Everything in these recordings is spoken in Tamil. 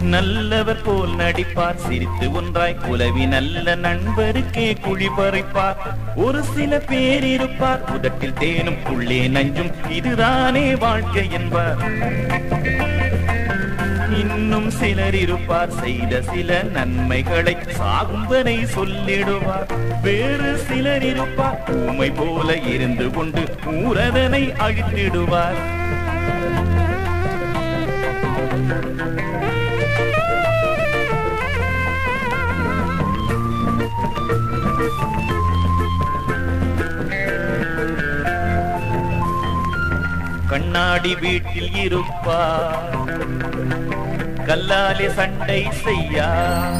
நல்லவர் போல் நடிப்பார் சிரித்து ஒன்றாய் குலவி நல்ல நண்பருக்கே குழி பறிப்பார் ஒரு சில பேர் இருப்பார் உதட்டில் தேனும் உள்ளே நஞ்சும் இதுதானே வாழ்க்கை என்பார் இன்னும் சிலர் இருப்பார் செய்த சில நன்மைகளை சாகும்பனை சொல்லிடுவார் வேறு சிலர் இருப்பார் ஊமை போல இருந்து கொண்டு ஊரதனை அழித்திடுவார் கண்ணாடி வீட்டில் இருப்பார் கல்லாலே சண்டை செய்யா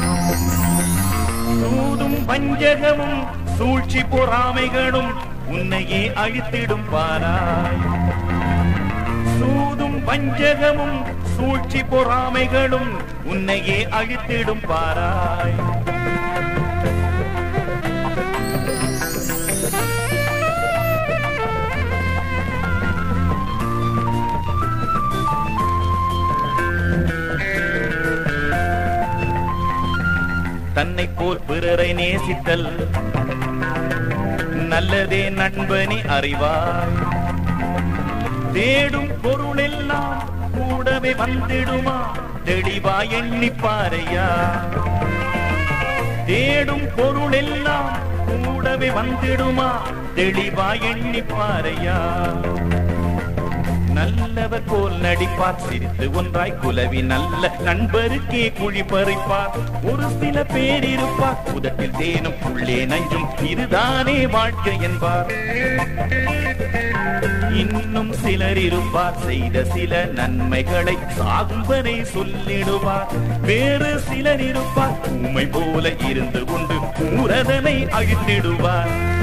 சூதும் வஞ்சகமும் சூழ்ச்சி பொறாமைகளும் உன்னையே அழித்திடும் பாராய் சூதும் வஞ்சகமும் சூழ்ச்சி பொறாமைகளும் உன்னையே அழித்திடும் பாராய் தன்னை போல் பிறரை நேசித்தல் நல்லதே நண்பனி அறிவாய் தேடும் பொருளெல்லாம் கூடவே வந்திடுமா தெளிவா எண்ணிப்பாரையா தேடும் பொருளெல்லாம் கூடவே வந்திடுமா தெளிவா எண்ணிப்பாரையா நல்லவர் போல் நடிப்பார் சிரித்து ஒன்றாய் குலவி நல்ல நண்பருக்கே குழி பறிப்பார் ஒரு சில பேர் இருப்பார் உதட்டில் தேனும் உள்ளே நஞ்சும் இதுதானே வாழ்க்கை என்பார் இன்னும் சிலர் இருப்பார் செய்த சில நன்மைகளை சாகும்பனை சொல்லிடுவார் வேறு சிலர் இருப்பார் ஊமை போல இருந்து கொண்டு ஊரதனை அழித்திடுவார்